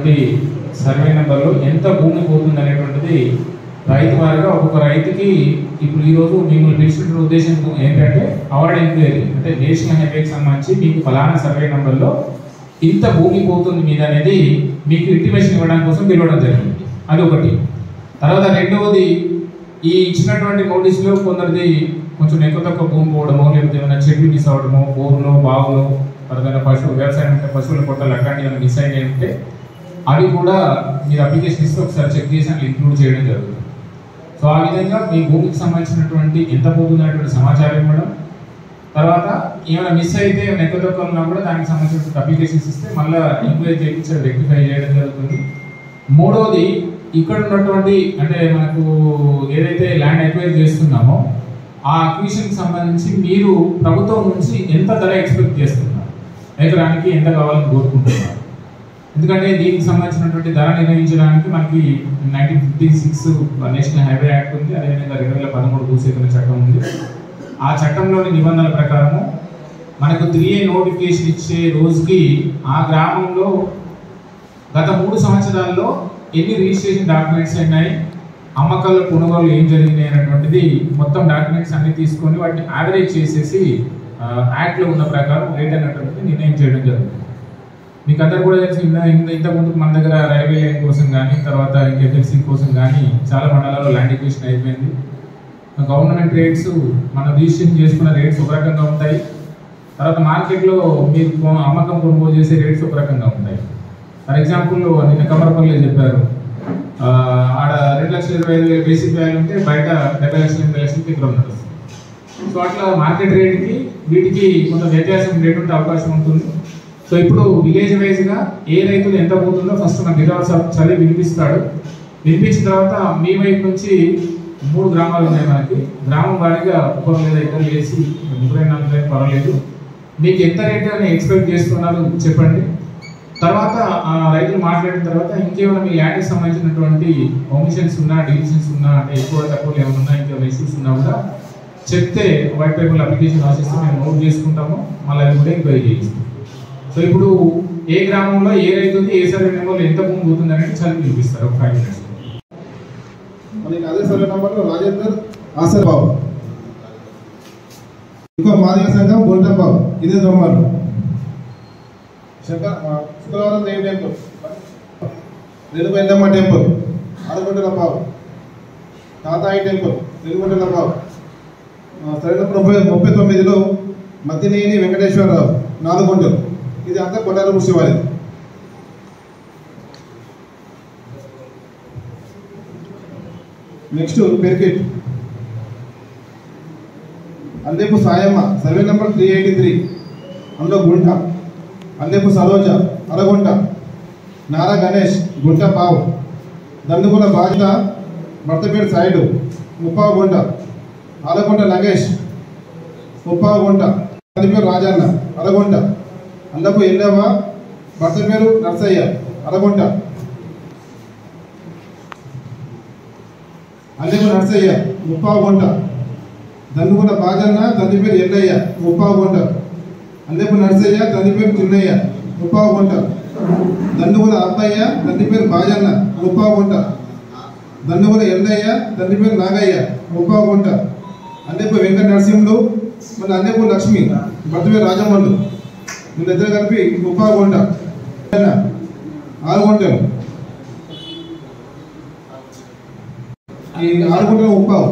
సంబంధించినటువంటి సర్వే నెంబర్లో ఎంత భూమి పోతుంది అనేటువంటిది రైతు వారిగా ఒక్కొక్క రైతుకి ఇప్పుడు ఈరోజు మిమ్మల్ని పిలిచిన ఉద్దేశం ఏంటంటే అవార్డ్ ఎంక్వైరీ అంటే నేషనల్ హైవేకి సంబంధించి మీకు ఫలానా సర్వే నెంబర్లో ఇంత భూమి పోతుంది మీద అనేది మీకు ఇంటిమేషన్ ఇవ్వడానికి కోసం పిలవడం జరిగింది అది ఒకటి తర్వాత రెండవది ఈ ఇచ్చినటువంటి నోటీసులో కొందరిది కొంచెం ఎక్కువ తక్కువ భూమి పోవడమో లేకపోతే ఏమైనా చెట్లు మిస్ అవ్వడమో బోర్లో బావులో తర్వాత పశువు వ్యవసాయం అంటే పశువుల పొట్టలు అట్లాంటివి ఏమైనా మిస్ అయినాయి ఉంటే అవి కూడా మీరు అప్లికేషన్ ఇస్తే ఒకసారి చెక్ చేసి అందులో ఇంక్లూడ్ చేయడం జరుగుతుంది సో ఆ విధంగా మీ భూమికి సంబంధించినటువంటి ఎంత పోతుంది అనేటువంటి సమాచారం ఇవ్వడం తర్వాత ఏమైనా మిస్ అయితే ఏమైనా ఎక్కువ తక్కువ ఉన్నా కూడా దానికి సంబంధించిన అప్లికేషన్స్ ఇస్తే మళ్ళీ ఎంక్వైరీ చేయించి రెక్టిఫై చేయడం జరుగుతుంది మూడవది ఇక్కడ ఉన్నటువంటి అంటే మనకు ఏదైతే ల్యాండ్ ఎక్వైరీ చేస్తున్నామో ఆ అక్విజిషన్కి సంబంధించి మీరు ప్రభుత్వం నుంచి ఎంత ధర ఎక్స్పెక్ట్ చేస్తున్నారు ఎకరానికి ఎంత కావాలని కోరుకుంటున్నారు ఎందుకంటే దీనికి సంబంధించినటువంటి ధర నిర్ణయించడానికి మనకి nineteen fifty six national highway act ఉంది అదేవిధంగా రెండు వేల పదమూడు భూసేకరణ చట్టం ఉంది ఆ చట్టంలోని నిబంధనల ప్రకారము మనకు త్రీ ఏ నోటిఫికేషన్ ఇచ్చే రోజుకి ఆ గ్రామంలో గత మూడు సంవత్సరాల్లో ఎన్ని రిజిస్ట్రేషన్ డాక్యుమెంట్స్ అయినాయి అమ్మకాలు కొనుగోలు ఏం జరిగినాయి అనేటువంటిది మొత్తం డాక్యుమెంట్స్ అన్ని తీసుకొని వాటిని యావరేజ్ చేసేసి ఆ, యాక్ట్లో ఉన్న ప్రకారం రేట్ అనేటువంటిది నిర్ణయం చేయడం జరుగుతుంది మీకు అందరు కూడా తెలిసి ఇంత ఇంత- ఇంత ముందు మన దగ్గర రైల్వే లైన్ కోసం కానీ తర్వాత ఇంకెఫ్ఎల్సీ కోసం కానీ చాలా మండలాల్లో ల్యాండ్ ఎక్విజిషన్ అయిపోయింది గవర్నమెంట్ రేట్స్ మనం రిజిస్ట్రేషన్ చేసుకున్న రేట్స్ ఒక రకంగా ఉంటాయి తర్వాత మార్కెట్లో మీరు కొ- అమ్మకం కొనుగోలు చేసే రేట్స్ ఒక రకంగా ఉంటాయి ఫర్ ఎగ్జాంపుల్ నిన్న కమరపల్లి చెప్పారు ఆ, ఆడ రెండు లక్షల ఇరవై ఐదు వేలు బేసిక్ వాల్యూ ఉంటే బయట డెబ్బై లక్షల ఎనభై లక్షలకి ఎకరం నడుస్తుంది సో అట్లా మార్కెట్ రేట్కి వీటికి కొంత వ్యత్యాసం ఉండేటువంటి అవకాశం ఉంటుంది సో ఇప్పుడు విలేజ్ వైజ్గా ఏ రైతులు ఎంత పోతుందో ఫస్ట్ మన గిరాల్ సాబ్ చదివి వినిపిస్తాడు వినిపించిన తర్వాత మీ వైపు నుంచి మూడు గ్రామాలు ఉన్నాయి మనకి గ్రామం వారీగా ఒక లేదా ఇద్దరు వేసి ముగ్గురైనా నలుగురైనా పర్వాలేదు మీకు ఎంత రేట్ అని ఎక్స్పెక్ట్ చేస్తున్నారు చెప్పండి తర్వాత ఆ రైతులు మాట్లాడిన తర్వాత ఇంకేమైనా మీ ల్యాండ్కి సంబంధించినటువంటి పర్మిషన్స్ ఉన్నా డివిజన్స్ ఉన్నా అంటే ఎక్కువ తక్కువ ఏమైనా ఉన్నా ఇంకేమైనా ఇష్యూస్ ఉన్నా కూడా చెప్తే వైట్ పేపర్ అప్లికేషన్ రాసిస్తే మేము నోట్ చేసుకుంటాము మళ్ళీ అది కూడా ఎంక్వైరీ చేయిస్తాం సో ఇప్పుడు ఏ గ్రామంలో ఏ రైతుది ఏ సర్వే నెంబర్లో ఎంత భూమి పోతుంది అనేది చదివి చూపిస్తారు ఒక ఫైవ్ మినిట్స్ మనకి అదే సర్వే నంబర్లో రాజేందర్ ఆసర్ బాబు ఇంకో మాదిగ సంఘం బొంట బాబు ఇదే దొమ్మలు శంకర్ ఆ, శుక్రవారం దేవి టెంపుల్ వెలుగుంటమ్మ టెంపుల్ ఆరుగుంటల బాబు తాతాయి టెంపుల్ వెలుగుంటల బాబు సరైన ముప్పై ముప్పై తొమ్మిదిలో మద్దినేని వెంకటేశ్వరరావు నాలుగు గుంటలు ఇది అంతా కొట్టాల ముసివారి నెక్స్ట్ పెరికెట్ అందేపు Sayamma survey number three eighty three అందులో గుంట అందేపు సరోజ అరగుంట నారా గణేష్ గుంట పావు దండుగుల బాధ్యత భర్తపేట సాయుడు ముప్పావు గుంట ఆలగుంట నగేష్ ముప్పావు గుంట అతని పేరు రాజన్న అరగుంట అందపు ఎల్లవ భర్త పేరు నర్సయ్య అరగుంట అల్లెపు నర్సయ్య ముప్పావు గుంట దండుగుంట బాజన్న తండ్రి పేరు ఎల్లయ్య ముప్పావు గుంట అల్లెపు నర్సయ్య తండ్రి పేరు చిన్నయ్య ముప్పావు గుంట దండుగుల అబ్బయ్య తండ్రి పేరు బాజన్న ముప్పావు గుంట దండుగుల ఎల్లయ్య తండ్రి పేరు నాగయ్య ముప్పావు గుంట అల్లెపు వెంకట నరసింహుడు మన అల్లెపు లక్ష్మి భర్త పేరు రాజమల్లు వీళ్ళిద్దరు కలిపి ముప్పావు గుంట ఆరు గుంటలు ఈ ఆరు గుంటలు ముప్పావు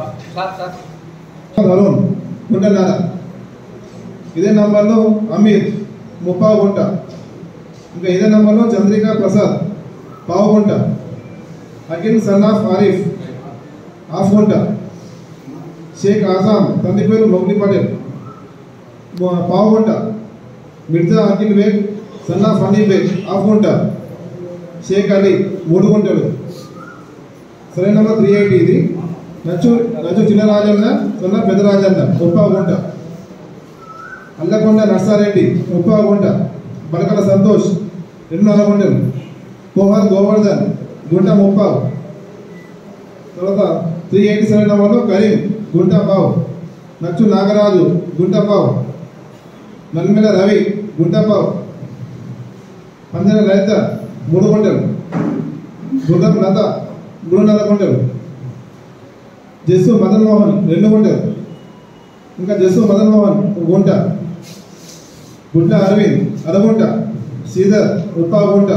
అరుణ్ గుంటన్నర ఇదే నంబర్లో అమీర్ ముప్పావు గుంట ఇంకా ఇదే నంబర్లో చంద్రికా ప్రసాద్ పావు గుంట అఖిల్ సన్నాఫ్ ఆరిఫ్ హాఫ్ గుంట షేక్ ఆజాం తండ్రి పేరు మొగ్లీ పటేల్ మ- పావు గుంట మిర్జా అఖిల్ బేగ్ సన్నాఫ్ హనీ బేగ్ హాఫ్ గుంట షేక్ అలీ మూడు గుంటలు సరైన నెంబర్ త్రీ ఎయిటీ ఇది నచ్చు నచ్చు చిన్న రాజన్న సొన్న పెద్ద రాజన్న ముప్పావు గుంట అల్లకొండ నర్సారెడ్డి ముప్పావు గుంట బలకల సంతోష్ రెండున్నర గుంటలు కోహర్ గోవర్ధన్ గుంట ముప్పావు తర్వాత త్రీ ఎయిటీ సెవెన్ నెంబర్లో కరీం గుంట పావు నచ్చు నాగరాజు గుంట పావు నల్మెల రవి గుంట పావు పందెల లలిత మూడు గుంటలు గుర్రం లత మూడున్నర గుంటలు జస్సు మదన్ మోహన్ రెండు గుంటలు ఇంకా జస్సు మదన్ మోహన్ ఒక గుంట గుంట అరవింద్ అరగుంట శ్రీధర్ ముప్పావు గుంట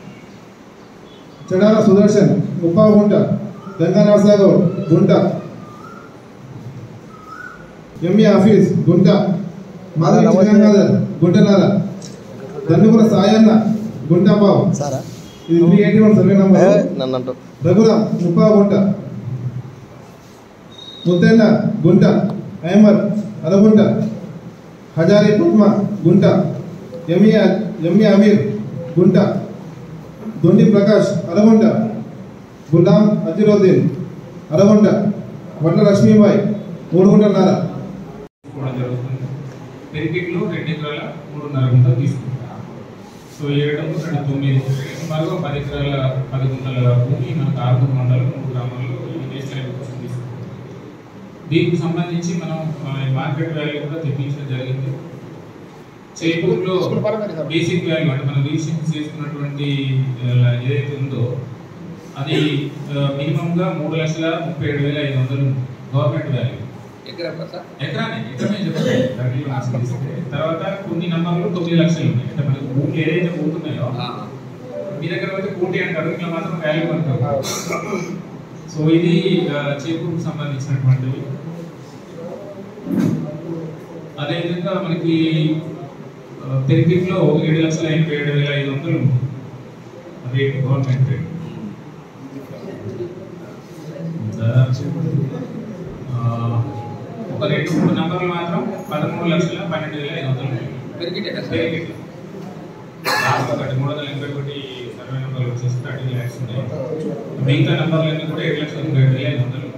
చడాల సుదర్శన్ ముప్పావు గుంట గంగా నరసాగౌడ్ గుంట ఎంఈ ఆఫీస్ గుంట మాధవి చిన్నగంగాధర్ గుంటన్నర దండుకుల సాయన్న గుంట పావు సారా ఇది three eighty one survey number నన్ను అంటూ రఘురామ్ ముప్పావు గుంట ముత్తెన్న గుంట అహ్మద్ అరగుంట హజారి పద్మ గుంట ఎంఈ ఎంఈ అమీర్ గుంట దొండి ప్రకాష్ అరగుంట గులాం అజీరుద్దీన్ అరగుంట వడ్ల లక్ష్మీబాయి మూడు గుంటన్నర తీసుకోవడం జరుగుతుంది పెరిగిట్లో రెండు ఎకరాల మూడున్నర గుంటలు తీసుకుంటాం సో ఏడు రెండు తొమ్మిది సుమారుగా పది ఎకరాల పది గుంటల భూమి మనకు ఆరుమూరు మండలం మూడు గ్రామాల్లో ఈ నేషనల్ హైవే కోసం తీసుకుంటాం దీనికి సంబంధించి మనం ఆ, మార్కెట్ వాల్యూ కూడా తెప్పించడం జరిగింది చేపూరులో బేసిక్ వాల్యూ అంటే మనం రిజిస్ట్రేషన్ చేసుకున్నటువంటి ఆ, ఏదైతే ఉందో అది మినిమంగా మూడు లక్షల ముప్పై ఏడు వేల ఐదు వందలు గవర్నమెంట్ వాల్యూ ఎకరానే ఎకరమే చెప్తాను ధరణిలో ఆశ్రయిస్తే. తర్వాత కొన్ని నంబర్లు తొమ్మిది లక్షలు ఉన్నాయి అంటే మనకు భూములు ఏదైతే పోతున్నాయో మీ దగ్గర అయితే కోటి అంటారు ఇట్లా మాత్రం వాల్యూ అంటారు సో ఇది ఆ, చేకూరుకు సంబంధించినటువంటివి అదేవిధంగా మనకి పెరిగిట్లో ఏడు లక్షల ఎనభై ఏడు వేల ఐదు వందలు రేట్ గవర్నమెంట్ రేట్ ఆ, ఒక రెండు మూడు నంబర్లు మాత్రం పదమూడు లక్షల పన్నెండు వేల ఐదు వందలు పెరిగిట్ లాస్ట్ ఒకటి మూడు వందల ఎనభై ఒకటి సర్వే నెంబర్లు వచ్చేసి థర్టీ ల్యాక్స్ ఉన్నాయి మిగతా నంబర్లన్నీ కూడా ఏడు లక్షల ఎనభై ఏడు వేల ఐదు వందలు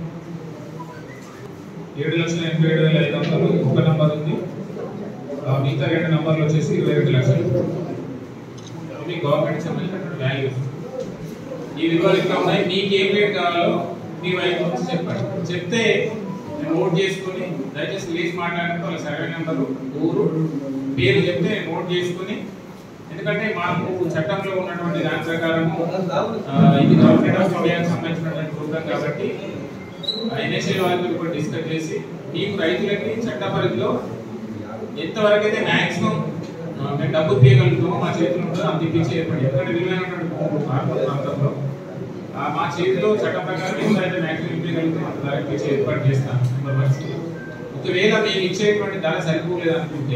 ఏడు లక్షల ఎనభై ఏడు వేల ఐదు వందలు ఒక నంబర్ ఉంది ఆ, మిగతా రెండు నంబర్లు వచ్చేసి ఇరవై రెండు లక్షలు ఇవి గవర్నమెంట్ సంబంధించినటువంటి వాల్యూస్ ఈ విలువలు ఇక్కడ ఉన్నాయి మీకు ఏం రేట్ కావాలో మీ వైపు నుంచి చెప్పండి చెప్తే నేను నోట్ చేసుకొని దయచేసి లేచి మాట్లాడినప్పుడు వాళ్ళ సర్వే నెంబరు ఊరు పేరు చెప్తే నోట్ చేసుకొని ఎందుకంటే మాకు చట్టంలో ఉన్నటువంటి దాని ప్రకారం ఇది గవర్నమెంట్ ఆఫ్ ఇండియాకి సంబంధించినటువంటి ప్రోగ్రామ్ కాబట్టి ఎన్ఎస్ఏ వాళ్ళతో కూడా డిస్కస్ చేసి మీకు రైతులకి చట్ట పరిధిలో ఎంతవరకు అయితే మాక్సిమం మేము డబ్బు తీయగలుగుతామో మా చేతిలో ఉంటుందో అంత ఇప్పించి ఏర్పడి ఎందుకంటే విలువైనటువంటి భూములు భారత ప్రాంతంలో ఆ, మా చేతిలో చట్ట ప్రకారం ఎంత అయితే మాక్సిమం ఇప్పగలుగుతామో అంత ధర ఇప్పించి ఏర్పాటు చేస్తాను నెంబర్ వన్ ఒకవేళ మేము ఇచ్చేటువంటి ధర సరిపోలేదు అనుకుంటే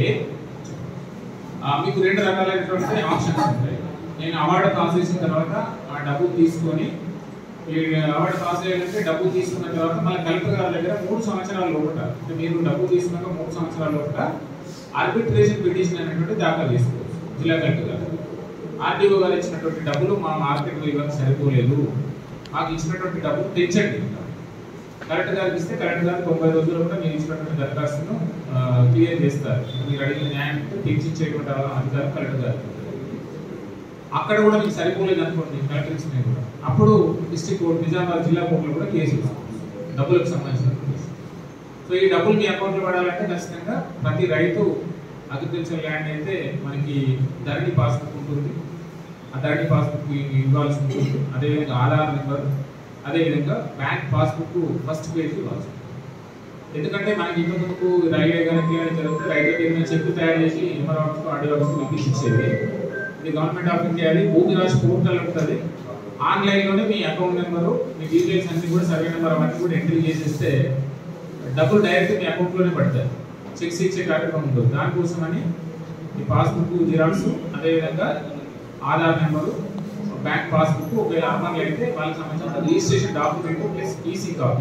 ఆ, మీకు రెండు రకాలైనటువంటి ఆప్షన్స్ ఉంటాయి నేను అవార్డు పాస్ చేసిన తర్వాత ఆ డబ్బు తీసుకొని ఈ అవార్డు పాస్ చేయాలంటే డబ్బు తీసుకున్న తర్వాత మళ్ళీ కలెక్టర్ గారి దగ్గర మూడు సంవత్సరాల లోపల అంటే మీరు డబ్బు తీసుకున్నాక మూడు సంవత్సరాల లోపల ఆర్బిట్రేషన్ పిటిషన్ అనేటువంటి దాఖలు చేసుకోవచ్చు జిల్లా కలెక్టర్ గారు ఆర్డీఓ గారు ఇచ్చినటువంటి డబ్బులు మా మార్కెట్ విలువకి సరిపోలేదు మాకు ఇచ్చినటువంటి డబ్బులు తెచ్చండి కలెక్టర్ గారికి ఇస్తే కలెక్టర్ గారు తొంభై రోజుల్లో కూడా మీరు ఇచ్చినటువంటి దరఖాస్తును క్లియర్ చేస్తారు మీరు అడిగిన న్యాయం తీర్చిచ్చేటువంటి అధికారం కలెక్టర్ గారు అక్కడ కూడా మీకు సరిపోలేదు అనుకోండి కలెక్టర్ ఇచ్చినవి కూడా అప్పుడు డిస్ట్రిక్ట్ కోర్టు నిజామాబాద్ జిల్లా కోర్టులో కూడా కేసు వేసుకోవచ్చు. డబ్బులకు సంబంధించిన కేసు సో ఈ డబ్బులు మీ అకౌంట్లో పడాలంటే ఖచ్చితంగా ప్రతి రైతు అగ్రికల్చర్ ల్యాండ్ అయితే మనకి ధరణి పాస్బుక్ ఉంటుంది ఆ ధరణి పాస్బుక్ ఇవ్వాల్సి ఉంటుంది అదేవిధంగా ఆధార్ నెంబర్ అదేవిధంగా బ్యాంక్ పాస్బుక్ ఫస్ట్ పేజ్ ఇవ్వాల్సి ఉంటుంది ఎందుకంటే మనకి ఇంతకుముందు రైల్వే కనుక జరిగితే రైతులకు ఏదైనా చెక్ తయారు చేసి ఎంఆర్ ఆఫీస్ ఆర్డీ ఆఫీస్ పంపించి ఇచ్చేది ఇది గవర్నమెంట్ ఆఫ్ ఇండియా అది భూమి రాసి పోర్టల్ ఉంటుంది ఆన్లైన్లోనే మీ అకౌంట్ నెంబరు మీ డీటెయిల్స్ అన్ని కూడా సర్వే నెంబర్ అవన్నీ కూడా ఎంట్రీ చేసేస్తే డబ్బులు డైరెక్ట్ మీ అకౌంట్లోనే పడతాయి చెక్స్ ఇచ్చే కార్యక్రమం ఉంటుంది దానికోసమని ఈ పాస్బుక్ జిరాక్స్ అదేవిధంగా ఆధార్ నెంబరు బ్యాంక్ పాస్బుక్ ఒకవేళ అమలు అయితే వాళ్ళకి సంబంధించిన registration document plus EC copy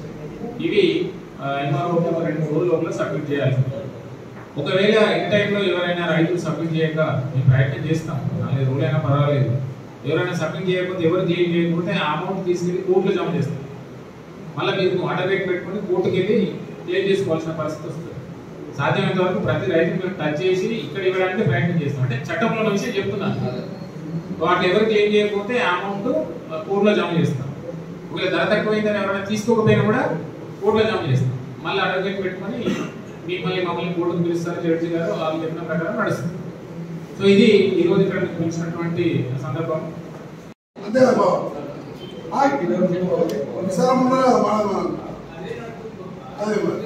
ఇవి ఎంఆర్ఓ ఒక రెండు మూడు రోజుల లోపల సబ్మిట్ చేయాలి ఒకవేళ ఇన్ టైంలో ఎవరైనా రైతులు సబ్మిట్ చేయక మేము ప్రయత్నం చేస్తాం నాలుగు రోజులైనా పర్వాలేదు ఎవరైనా సబ్మిట్ చేయకపోతే ఎవరు క్లెయిమ్ చేయకపోతే ఆ అమౌంట్ తీసుకెళ్ళి కోర్టులో జమ చేస్తాం మళ్ళీ మీరు ఆర్డర్ రేట్ పెట్టుకొని కోర్టుకి వెళ్ళి క్లెయిమ్ చేసుకోవాల్సిన పరిస్థితి వస్తుంది సాధ్యమైనంత వరకు ప్రతి రైతు మేము టచ్ చేసి ఇక్కడ ఇవ్వడానికి ప్రయత్నం చేస్తాం అంటే చట్టంలో ఉన్న విషయం చెప్తున్నాను వాటిని ఎవరు క్లెయిమ్ చేయకపోతే ఆ అమౌంట్ కోర్టులో జమ చేస్తాం ఒకవేళ ధర తక్కువైందని ఎవరైనా తీసుకోకపోయినా కూడా కోర్టులో జమ చేస్తాం మళ్ళీ అడ్వకేట్ పెట్టుకొని మిమ్మల్ని మమ్మల్ని కోర్టుకు పిలుస్తారు జడ్జి గారు వాళ్ళు చెప్పిన ప్రకారం నడుస్తుంది సో సో ఇది ఈ రోజు ఇక్కడ మీకు పిలిచినటువంటి సందర్భం అంతే కదా బాబు విశాలం ఉండదు కదా మన మనం అదే మరి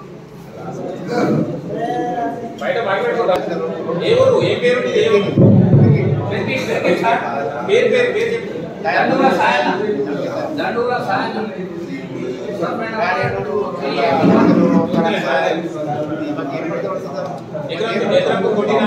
బయట బయట ఏ ఊరు ఏ పేరు మీది? ఏ ఊరు రిపీట్, రిపీట్ సార్. పేరు పేరు పేరు చెప్పండి. దండూర సాయన దండూర సాయన ఎకరం ఎకరం కొట్టిన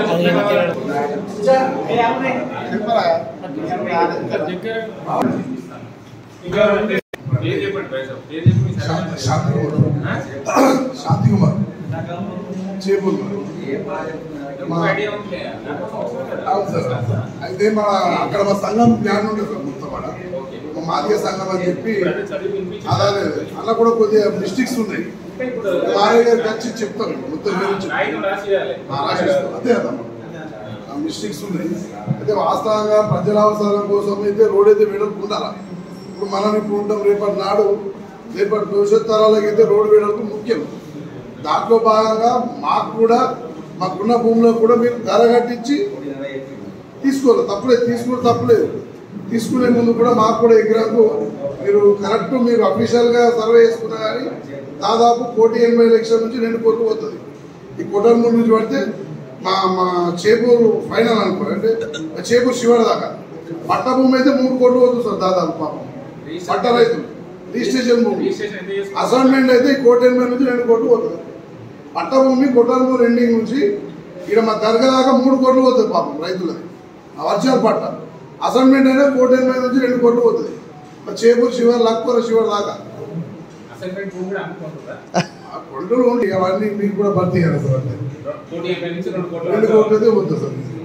ఇంకా ఉంటే పేరు చెప్పండి బయట. పేరు చెప్పి మీ సర్పంచ్. శాంతి ఆ? శాంతి కుమార్ చేపూరు మీకు ఐడియా ఉంటే నాకోసం అవసరం లేదా? అవును సార్ అయితే మన అక్కడ మా సంఘం ప్లాన్ ఉంటుంది సార్ మొత్తం కూడా ఓకే. మా మాదిగ సంఘం అని చెప్పి ఇప్పుడు అదే చదివి వినిపించి- అదే అలా కూడా కొద్దిగా మిస్టేక్స్ ఉన్నాయి అంటే ఇప్పుడు మారే గారికి వచ్చి చెప్తాం మొత్తం గురించి కాగితం రాసియాలి. అదే కదా ఆ మిస్టేక్స్ ఉన్నాయి అయితే వాస్తవంగా ప్రజల అవసరాల కోసం అయితే రోడ్ అయితే వెడల్పు ఉండాలి ఇప్పుడు మనం ఇప్పుడు ఉంటాం రేపటి నాడు రేపటి భవిష్యత్ తరాలకి అయితే రోడ్డు వెడల్పు ముఖ్యం దాంట్లో భాగంగా మాకు కూడా మాకున్న భూమిలో కూడా మీరు ధర కట్టించి తీసుకోవాలి తప్పులేదు తీసుకుంటే తప్పులేదు తీసుకునే ముందు కూడా మాకు కూడా ఎకరాకు మీరు కరెక్ట్ మీరు అఫీషియల్గా సర్వే చేసుకున్నా కానీ దాదాపు కోటి ఎనభై లక్షల నుంచి రెండు కోట్లు పోతుంది ఈ కోటర్మూరు నుంచి పడితే మా మా చేపూరు ఫైనల్ అనుకో అంటే మా చేపూరు శివాడ దాకా పట్ట భూమి అయితే మూడు కోట్లు పోతుంది సార్ దాదాపు పాపం పట్ట రైతులు రిజిస్ట్రేషన్ భూమి రిజిస్ట్రేషన్ ఎంత చేసుకుంటారు? అసైన్మెంట్ అయితే ఈ కోటి ఎనభై నుంచి రెండు కోట్లు పోతుంది పట్ట భూమి కొట్టాలమూరు ఎండింగ్ నుంచి ఇక్కడ మా దర్గా దాకా మూడు కోట్లు పోతుంది పాపం రైతులది ఆ వర్షాలు పట్ట అసైన్మెంట్ అయినా కోటి ఎనభై నుంచి రెండు కోట్లు పోతుంది మా చేపూరు శివారు లక్పూర శివారు దాకా అసైన్మెంట్ భూమి కూడా అమ్ముకుంటుందా? ఆ కొండలు ఉండి అవన్నీ మీకు కూడా భర్తీ చేయాలి సార్ అంటే కోటి ఎనభై నుంచి రెండు కోట్ల రెండు వరకు. కోట్లు అయితే పోతుంది సార్